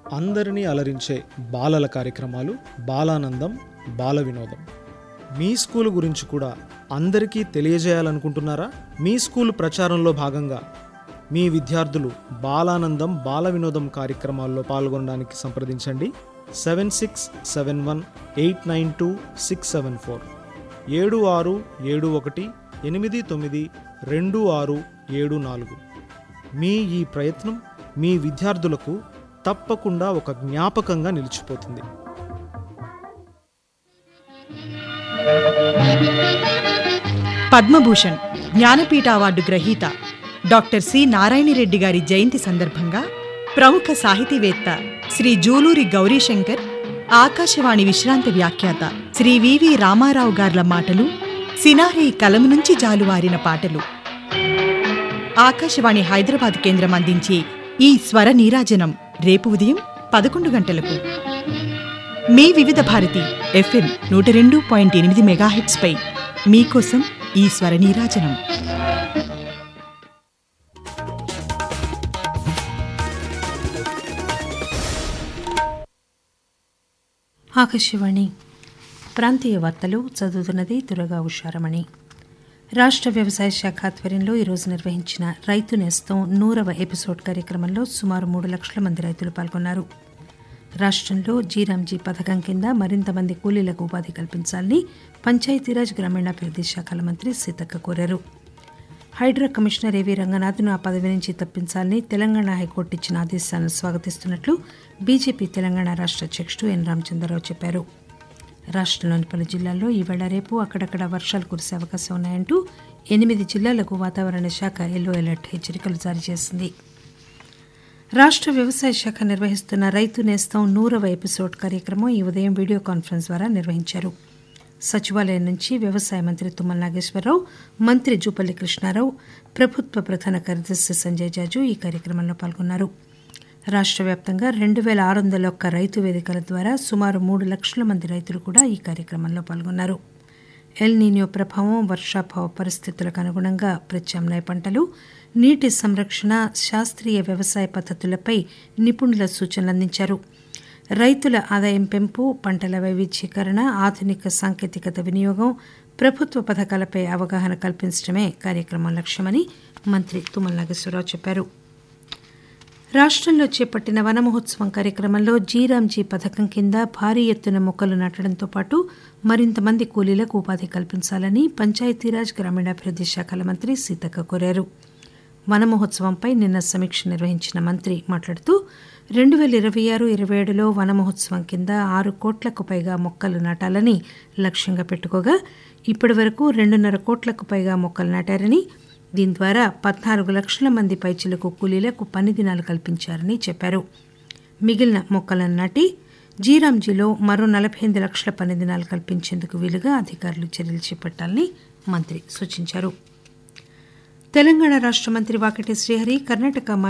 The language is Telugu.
అందరినీ అలరించే బాలల కార్యక్రమాలు బాలానందం బాల వినోదం మీ స్కూల్ గురించి కూడా అందరికీ తెలియజేయాలనుకుంటున్నారా మీ స్కూల్ ప్రచారంలో భాగంగా మీ విద్యార్థులు బాలానందం బాల వినోదం కార్యక్రమాల్లో పాల్గొనడానికి సంప్రదించండి seven six seven one eight nine two six seven four ఏడు ఆరు ఏడు ఒకటి ఎనిమిది తొమ్మిది రెండు ఆరు ఏడు నాలుగు మీ ఈ ప్రయత్నం మీ విద్యార్థులకు తప్పకుండా ఒక జ్ఞాపకంగా నిలిచిపోతుంది పద్మభూషణ్ జ్ఞానపీఠ అవార్డు గ్రహీత డాక్టర్ సి నారాయణరెడ్డి గారి జయంతి సందర్భంగా ప్రముఖ సాహితీవేత్త శ్రీ జూలూరి గౌరీశంకర్ ఆకాశవాణి విశ్రాంతి వ్యాఖ్యాత శ్రీ వివి రామారావు గార్ల మాటలు సినారి కలం నుంచి జాలువారిన పాటలు ఆకాశవాణి హైదరాబాద్ కేంద్రం అందించే ఈ స్వర నీరాజనం రేపు ఉదయం పదకొండు గంటలకు మీ వివిధ భారతి ఎఫ్ఎం నూట రెండు పాయింట్ ఎనిమిది మెగాహెట్స్ పై మీకోసం ఈ స్వర నీరాజనం ఆకాశవాణి ప్రాంతీయ వార్తలు చదువుతున్నది దురగా ఉషారమణి రాష్ట్ర వ్యవసాయ శాఖ ఆధ్వర్యంలో ఈరోజు నిర్వహించిన రైతు నేస్తం నూరవ ఎపిసోడ్ కార్యక్రమంలో సుమారు మూడు లక్షల మంది రైతులు పాల్గొన్నారు రాష్ట్రంలో జీరాంజీ పథకం కింద మరింత మంది కూలీలకు ఉపాధి కల్పించాలని పంచాయతీరాజ్ గ్రామీణాభివృద్ధి శాఖల మంత్రి సీతక్క కోరారు హైడ్రా కమిషనర్ ఏవీ రంగనాథ్ను ఆ పదవి నుంచి తప్పించాలని తెలంగాణ హైకోర్టు ఇచ్చిన ఆదేశాలను స్వాగతిస్తున్నట్లు బీజేపీ తెలంగాణ రాష్ట్ర అధ్యక్షుడు ఎన్ రామచంద్రరావు చెప్పారు రాష్ట్రంలోని పలు జిల్లాల్లో ఈవేళ రేపు అక్కడక్కడ వర్షాలు కురిసే అవకాశం ఉన్నాయంటూ ఎనిమిది జిల్లాలకు వాతావరణ శాఖ ఎల్లో అలర్ట్ హెచ్చరికలు జారీ చేసింది రాష్ట్ర వ్యవసాయ శాఖ నిర్వహిస్తున్న రైతు నేస్తం నూరవ ఎపిసోడ్ కార్యక్రమం ఈ ఉదయం వీడియో కాన్ఫరెన్స్ ద్వారా నిర్వహించారు సచివాలయం నుంచి వ్యవసాయ మంత్రి తుమ్మల నాగేశ్వరరావు మంత్రి జూపల్లి కృష్ణారావు ప్రభుత్వ ప్రధాన కార్యదర్శి సంజయ్ జాజు ఈ కార్యక్రమంలో పాల్గొన్నారు రాష్ట్ర వ్యాప్తంగా రెండు వేల ఆరు వందల ఒక్క రైతు వేదికల ద్వారా సుమారు మూడు లక్షల మంది రైతులు కూడా ఈ కార్యక్రమంలో పాల్గొన్నారు ఎల్ నీనియో ప్రభావం వర్షాభావ పరిస్థితులకు అనుగుణంగా ప్రత్యామ్నాయ పంటలు నీటి సంరక్షణ శాస్త్రీయ వ్యవసాయ పద్ధతులపై నిపుణుల సూచనలు అందించారు రైతుల ఆదాయం పెంపు పంటల వైవిధ్యీకరణ ఆధునిక సాంకేతికత వినియోగం ప్రభుత్వ పథకాలపై అవగాహన కల్పించడమే కార్యక్రమం లక్ష్యమని మంత్రి తుమ్మల నాగేశ్వరరావు చెప్పారు రాష్ట్రంలో చేపట్టిన వన మహోత్సవం కార్యక్రమంలో జీరాంజీ పథకం కింద భారీ ఎత్తున మొక్కలు నాటడంతో పాటు మరింత మంది కూలీలకు ఉపాధి కల్పించాలని పంచాయతీరాజ్ గ్రామీణాభివృద్ధి శాఖల మంత్రి సీతక్క కోరారు వన మహోత్సవంపై నిన్న సమీక్ష నిర్వహించిన మంత్రి మాట్లాడుతూ రెండు వేల ఇరవై ఆరు ఇరవై ఏడులో వన మహోత్సవం కింద ఆరు కోట్లకు పైగా మొక్కలు నాటాలని లక్ష్యంగా పెట్టుకోగా ఇప్పటి వరకు రెండున్నర కోట్లకు పైగా మొక్కలు నాటారని దీని ద్వారా పద్నాలుగు లక్షల మంది పైచిలకు కూలీలకు పని దినాలు కల్పించారని చెప్పారు మిగిలిన మొక్కలను నాటి జీరాంజీలో మరో నలభై ఎనిమిది లక్షల పని దినాలు కల్పించేందుకు వీలుగా అధికారులు చర్యలు చేపట్టాలని మంత్రి సూచించారు తెలంగాణ రాష్ట్ర మంత్రి వాకటి శ్రీహరి కర్ణాటక